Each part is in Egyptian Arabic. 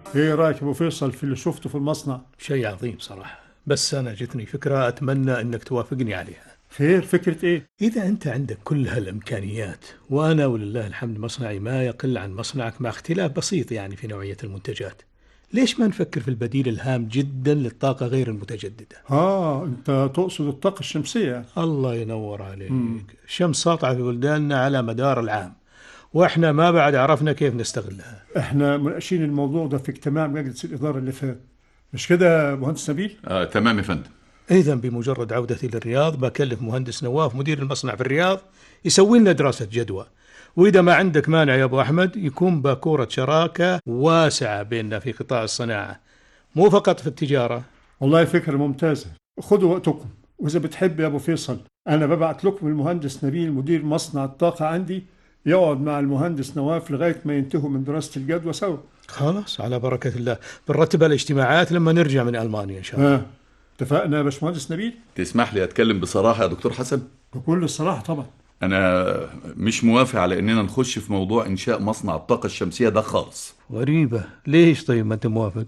ايه رايك يا ابو فيصل في اللي شفته في المصنع شيء عظيم صراحة بس أنا جتني فكرة أتمنى أنك توافقني عليها خير فكره ايه إذا أنت عندك كل هالإمكانيات وأنا ولله الحمد مصنعي ما يقل عن مصنعك مع اختلاف بسيط يعني في نوعية المنتجات ليش ما نفكر في البديل الهام جدا للطاقة غير المتجددة اه انت تقصد الطاقه الشمسيه يعني. الله ينور عليك الشمس ساطعة في بلداننا على مدار العام وإحنا ما بعد عرفنا كيف نستغلها احنا مناقشين الموضوع ده في اجتماع مجلس الاداره اللي فات مش كده يا مهندس نبيل آه تمام يا فندم إذا بمجرد عودتي للرياض بكلف مهندس نواف مدير المصنع في الرياض يسوي لنا دراسة جدوى وإذا ما عندك مانع يا أبو أحمد يكون باكورة شراكة واسعة بيننا في قطاع الصناعة مو فقط في التجارة والله فكره ممتازه خدوا وقتكم واذا بتحب يا ابو فيصل انا ببعت لكم المهندس نبيل مدير مصنع الطاقه عندي يقعد مع المهندس نواف لغايه ما ينتهوا من دراسه الجدوى سوا خلاص على بركة الله بنرتب الاجتماعات لما نرجع من ألمانيا إن شاء الله ها اتفقنا يا باشمهندس نبيل تسمح لي اتكلم بصراحه يا دكتور حسن بكل الصراحه طبعا انا مش موافق على اننا نخش في موضوع انشاء مصنع الطاقه الشمسيه ده خالص غريبة ليش طيب ما أنت موافق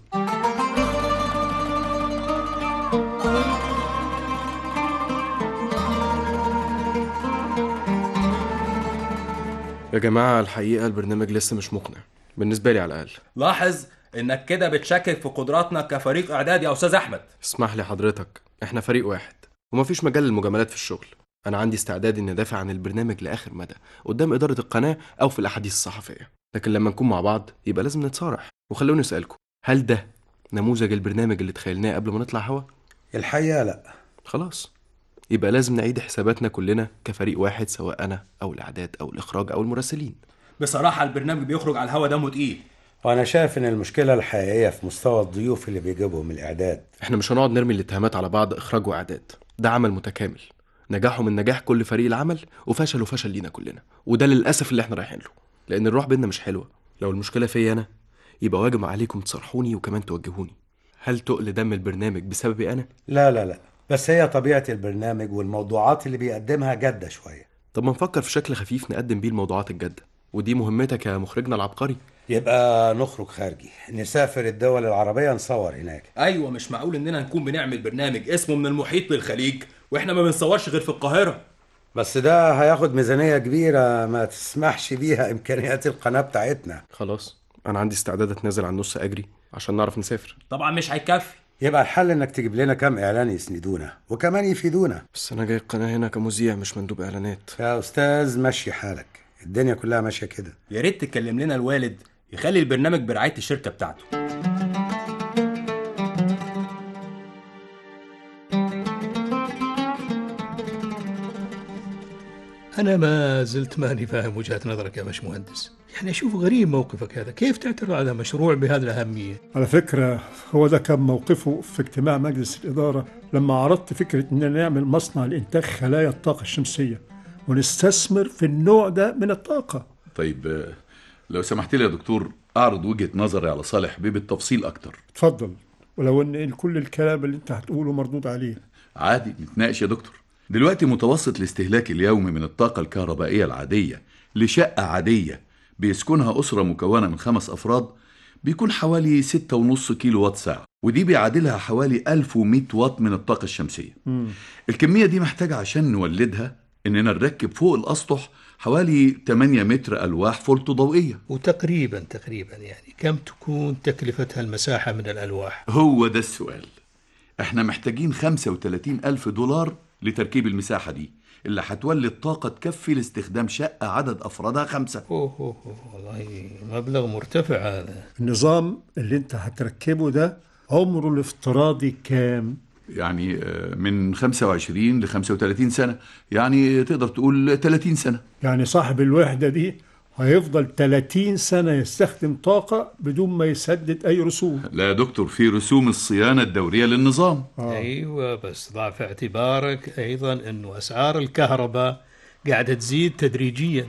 يا جماعة الحقيقة البرنامج لسه مش مقنع بالنسبة لي على الأقل لاحظ انك كده بتشكك في قدراتنا كفريق اعداد يا استاذ احمد اسمح لي حضرتك احنا فريق واحد ومفيش مجال للمجاملات في الشغل أنا عندي استعداد إني أدافع عن البرنامج لآخر مدى قدام إدارة القناة أو في الأحاديث الصحفية لكن لما نكون مع بعض يبقى لازم نتصارح وخلوني أسألكم هل ده نموذج البرنامج اللي تخيلناه قبل ما نطلع هوا؟ الحقيقة لا خلاص يبقى لازم نعيد حساباتنا كلنا كفريق واحد سواء أنا أو الإعداد أو الإخراج أو المراسلين بصراحه البرنامج بيخرج على الهوا دمه تقيل وأنا شايف إن المشكلة الحقيقية في مستوى الضيوف اللي بيجيبهم الإعداد احنا مش هنقعد نرمي الاتهامات على بعض إخراج وإعداد ده عمل متكامل نجاحه من نجاح كل فريق العمل وفشله فشل لينا كلنا وده للأسف اللي احنا رايحين له لأن الروح بينا مش حلوة لو المشكلة فيا أنا يبقى واجب عليكم تصرحوني وكمان توجهوني هل تقل دم البرنامج بسببي أنا؟ لا لا لا بس هي طبيعة البرنامج والموضوعات اللي بيقدمها جادة شوية طب ما نفكر في شكل خفيف نقدم بيه الموضوعات الجادة ودي مهمتك يا مخرجنا العبقري يبقى نخرج خارجي نسافر الدول العربية نصور هناك ايوه مش معقول اننا نكون بنعمل برنامج اسمه من المحيط للخليج واحنا ما بنصورش غير في القاهره بس ده هياخد ميزانية كبيرة ما تسمحش بيها إمكانيات القناة بتاعتنا خلاص أنا عندي استعداد أتنازل عن نص أجري عشان نعرف نسافر طبعا مش هيكفي يبقى الحل إنك تجيب لنا كام إعلان يسندونا وكمان يفيدونا بس أنا جاي القناة هنا كمذيع مش مندوب إعلانات يا أستاذ مشي حالك الدنيا كلها ماشية كده يا ريت تكلم لنا الوالد يخلي البرنامج برعايه الشركه بتاعته أنا ما زلت ماني فاهم وجهة نظرك يا باشمهندس يعني أشوف غريب موقفك هذا كيف تعترض على مشروع بهذه الأهمية على فكرة هو ده كان موقفه في اجتماع مجلس الإدارة لما عرضت فكرة إننا نعمل مصنع لإنتاج خلايا الطاقة الشمسية ونستثمر في النوع ده من الطاقة طيب آه، لو سمحت لي يا دكتور اعرض وجهه نظري على صالح بيه بالتفصيل اكتر اتفضل ولو إن كل الكلام اللي أنت هتقوله مردود عليه عادي نتناقش يا دكتور دلوقتي متوسط الاستهلاك اليومي من الطاقة الكهربائية العادية لشقة عادية بيسكنها أسرة مكونة من خمس أفراد بيكون حوالي 6.5 كيلو وات ساعة ودي بيعادلها حوالي 1100 واط من الطاقة الشمسية الكمية دي محتاجة عشان نولدها إننا نركب فوق الأسطح حوالي 8 متر ألواح فولت ضوئية وتقريبا تقريبا يعني كم تكون تكلفتها المساحة من الألواح هو ده السؤال احنا محتاجين 35 ألف دولار لتركيب المساحة دي اللي هتولد طاقة تكفي لاستخدام شقة عدد أفرادها خمسة أوه, أوه, أوه والله مبلغ مرتفع هذا النظام اللي أنت هتركبه ده عمره الافتراضي كام؟ يعني آه، من 25 ل 35 سنة يعني تقدر تقول 30 سنة يعني صاحب الوحدة دي هيفضل 30 سنة يستخدم طاقة بدون ما يسدد أي رسوم لا يا دكتور في رسوم الصيانة الدورية للنظام أيوة بس ضع في اعتبارك أيضا أنه أسعار الكهرباء قاعدة تزيد تدريجيا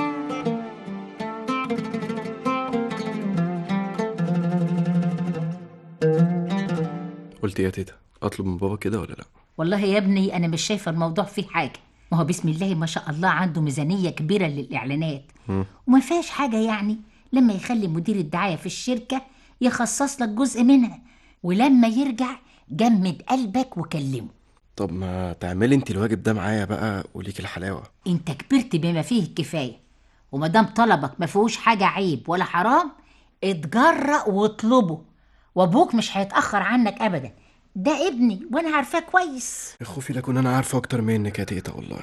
قلت إيه يا تيتا أطلب من بابا كده ولا لأ؟ والله يا ابني أنا مش شايفة الموضوع فيه حاجة ما هو بسم الله ما شاء الله عنده ميزانية كبيرة للإعلانات وما فيهاش حاجة يعني لما يخلي مدير الدعاية في الشركة يخصص لك جزء منها ولما يرجع جمد قلبك وكلمه طب ما تعملي انت الواجب ده معايا بقى وليك الحلاوه انت كبرت بما فيه الكفايه ومادام طلبك ما فيهوش حاجه عيب ولا حرام اتجرأ واطلبه وابوك مش هيتاخر عنك ابدا ده ابني وانا عارفاه كويس يا خوفي لكون انا عارفه اكتر منك يا تيتا والله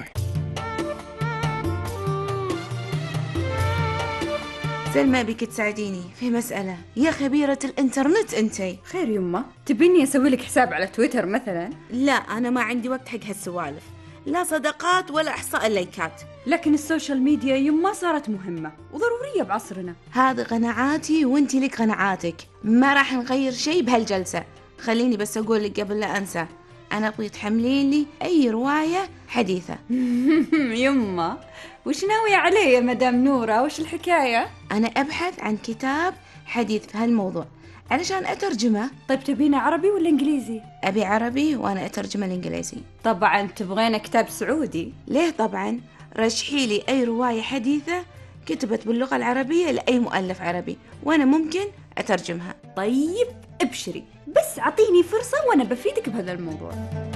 سلمى بك تساعديني في مسألة يا خبيرة الإنترنت أنتي خير يمه تبيني اسوي لك حساب على تويتر مثلا لا أنا ما عندي وقت حق هالسوالف لا صداقات ولا إحصاء اللايكات لكن السوشيال ميديا يما صارت مهمة وضرورية بعصرنا هذه قناعاتي وانتي لك قناعاتك ما راح نغير شيء بهالجلسة خليني بس أقول لك قبل لا أنسى أنا أبغي تحملين لي أي رواية حديثة يما وش ناوية عليه يا مدام نورة وش الحكاية أنا أبحث عن كتاب حديث في هالموضوع علشان أترجمه طيب تبينه عربي ولا انجليزي أبي عربي وأنا أترجمه الإنجليزي طبعا تبغين كتاب سعودي ليه طبعا رشحي لي أي رواية حديثة كتبت باللغة العربية لأي مؤلف عربي وأنا ممكن أترجمها طيب ابشري بس اعطيني فرصة وانا بفيدك بهذا الموضوع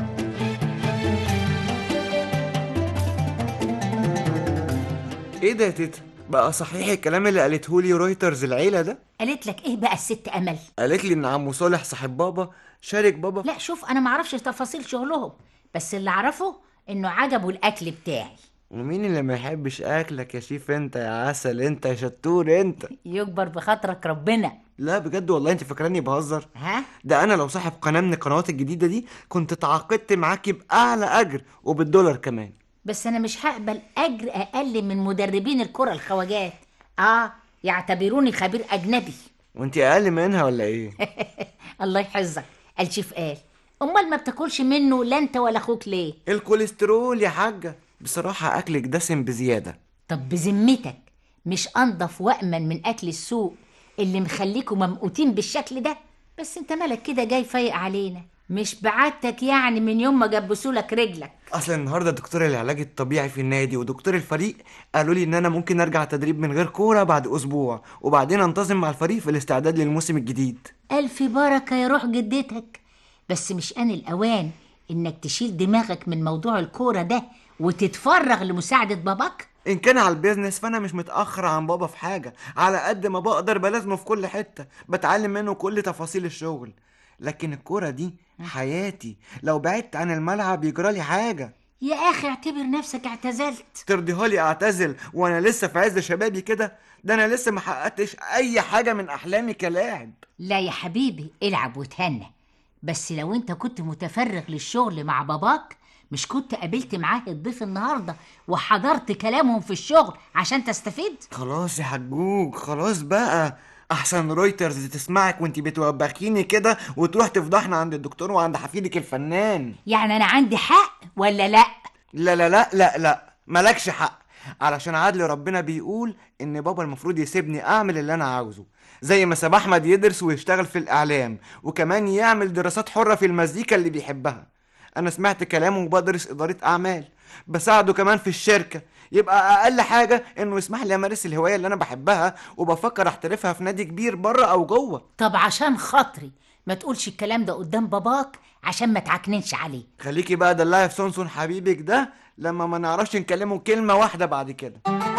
ايه ده يا تيتا بقى صحيح الكلام اللي قالته لي رويترز العيله ده قالت لك ايه بقى الست امل قالت لي ان عمو صالح صاحب بابا شارك بابا لا شوف انا معرفش تفاصيل شغلهم بس اللي اعرفه انه عجبه الاكل بتاعي ومين اللي ما يحبش اكلك يا شيف انت يا عسل انت يا شطور انت يكبر بخاطرك ربنا لا بجد والله انت فاكراني بهزر ها ده انا لو صاحب قناه من القنوات الجديده دي كنت تعاقدت معاكي باعلى اجر وبالدولار كمان بس انا مش هقبل اجر اقل من مدربين الكره الخواجات اه يعتبروني خبير اجنبي وانت اقل منها ولا ايه الله يحفظك الشيف قال امال ما بتاكلش منه لا انت ولا اخوك ليه الكوليسترول يا حاجه بصراحه اكلك دسم بزياده طب بذمتك مش انضف وامن من اكل السوق اللي مخليكوا ممقوتين بالشكل ده بس انت مالك كده جاي فايق علينا مش بعادتك يعني من يوم ما جبسولك رجلك اصل النهارده دكتور العلاج الطبيعي في النادي ودكتور الفريق قالوا لي ان انا ممكن ارجع تدريب من غير كوره بعد اسبوع وبعدين انتظم مع الفريق في الاستعداد للموسم الجديد الف بركه يا روح جدتك بس مش ان الاوان انك تشيل دماغك من موضوع الكوره ده وتتفرغ لمساعده باباك ان كان على البيزنس فانا مش متاخر عن بابا في حاجه على قد ما بقدر بلازمه في كل حته بتعلم منه كل تفاصيل الشغل لكن الكوره دي حياتي لو بعدت عن الملعب يجرالي حاجه يا اخي اعتبر نفسك اعتزلت ترضيها لي اعتزل وانا لسه في عز شبابي كده ده انا لسه ما حققتش اي حاجه من احلامي كلاعب لا يا حبيبي العب وتهنى بس لو انت كنت متفرغ للشغل مع باباك مش كنت قابلت معاه الضيف النهارده وحضرت كلامهم في الشغل عشان تستفيد خلاص يا حجوج خلاص بقى احسن رويترز تسمعك وانتي بتوبخيني كده وتروح تفضحنا عند الدكتور وعند حفيدك الفنان يعني انا عندي حق ولا لا لا لا لا لا لا مالكش حق علشان عدل ربنا بيقول ان بابا المفروض يسيبني اعمل اللي انا عاوزه زي ما ساب احمد يدرس ويشتغل في الاعلام وكمان يعمل دراسات حره في المزيكا اللي بيحبها انا سمعت كلامه وبدرس اداره اعمال بساعده كمان في الشركه يبقى اقل حاجه انه يسمح لي امارس الهوايه اللي انا بحبها وبفكر احترفها في نادي كبير بره او جوه طب عشان خاطري ما تقولش الكلام ده قدام باباك عشان ما تعكننش عليه خليكي بقى دلعي في سونسون حبيبك ده لما ما نعرفش نكلمه كلمه واحده بعد كده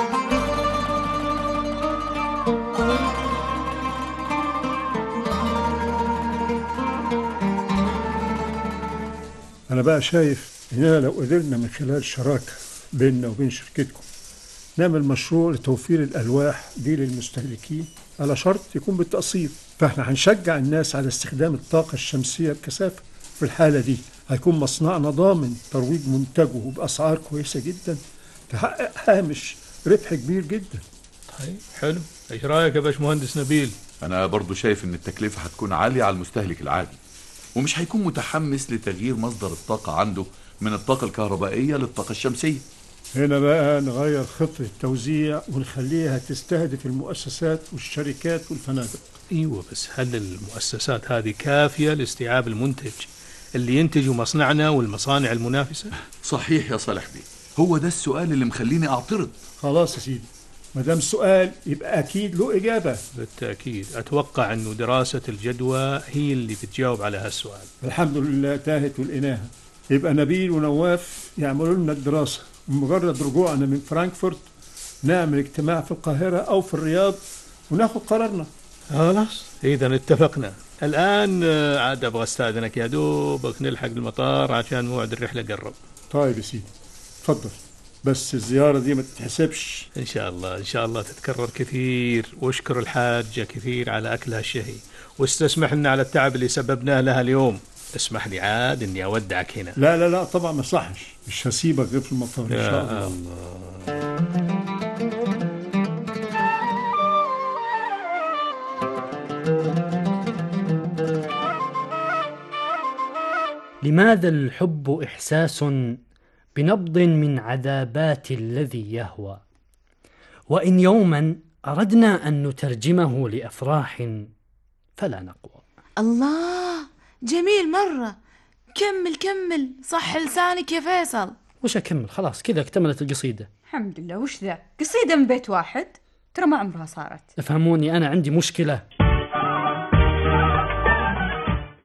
أنا بقى شايف إننا لو قدرنا من خلال شراكة بيننا وبين شركتكم نعمل مشروع لتوفير الألواح دي للمستهلكين على شرط يكون بالتقسيط فإحنا هنشجع الناس على استخدام الطاقة الشمسية بكثافة في الحالة دي هيكون مصنعنا ضامن ترويج منتجه بأسعار كويسة جدا تحقق هامش ربح كبير جدا طيب حلو ايش رايك يا باشمهندس نبيل أنا برضو شايف إن التكلفة هتكون عالية على المستهلك العادي ومش هيكون متحمس لتغيير مصدر الطاقة عنده من الطاقة الكهربائية للطاقة الشمسية هنا بقى نغير خطة التوزيع ونخليها تستهدف المؤسسات والشركات والفنادق ايوه بس هل المؤسسات هذه كافيه لاستيعاب المنتج اللي ينتجه مصنعنا والمصانع المنافسه؟ صحيح يا صالح بيه هو ده السؤال اللي مخليني أعترض خلاص يا سيدي ما دام سؤال يبقى اكيد له اجابه بالتأكيد أتوقع أنه دراسة الجدوى هي اللي بتجاوب على هالسؤال الحمد لله تاهت ولقيناها يبقى نبيل ونواف يعملوا لنا الدراسه ومجرد رجوعنا من فرانكفورت نعمل اجتماع في القاهره او في الرياض وناخد قرارنا خلاص إذا اتفقنا الآن آه، عاد أبغى أستأذنك يا دوبك نلحق المطار عشان موعد الرحلة قرب طيب يا سيدي اتفضل بس الزياره دي ما تتحسبش إن شاء الله إن شاء الله تتكرر كثير واشكر الحاجة كثير على أكلها الشهي واستسمح لنا على التعب اللي سببناه لها اليوم اسمح لي عاد إني أودعك هنا لا لا لا طبعا ما صحش مش هسيبك غير في المطار ان شاء يا الله الله لماذا الحب إحساس بنبض من عذابات الذي يهوى وإن يوما أردنا أن نترجمه لأفراح فلا نقوى الله جميل مرة كمل كمل صح لسانك يا فيصل وش أكمل خلاص كذا اكتملت القصيدة الحمد لله وش ذا قصيدة من بيت واحد ترى ما عمرها صارت افهموني أنا عندي مشكلة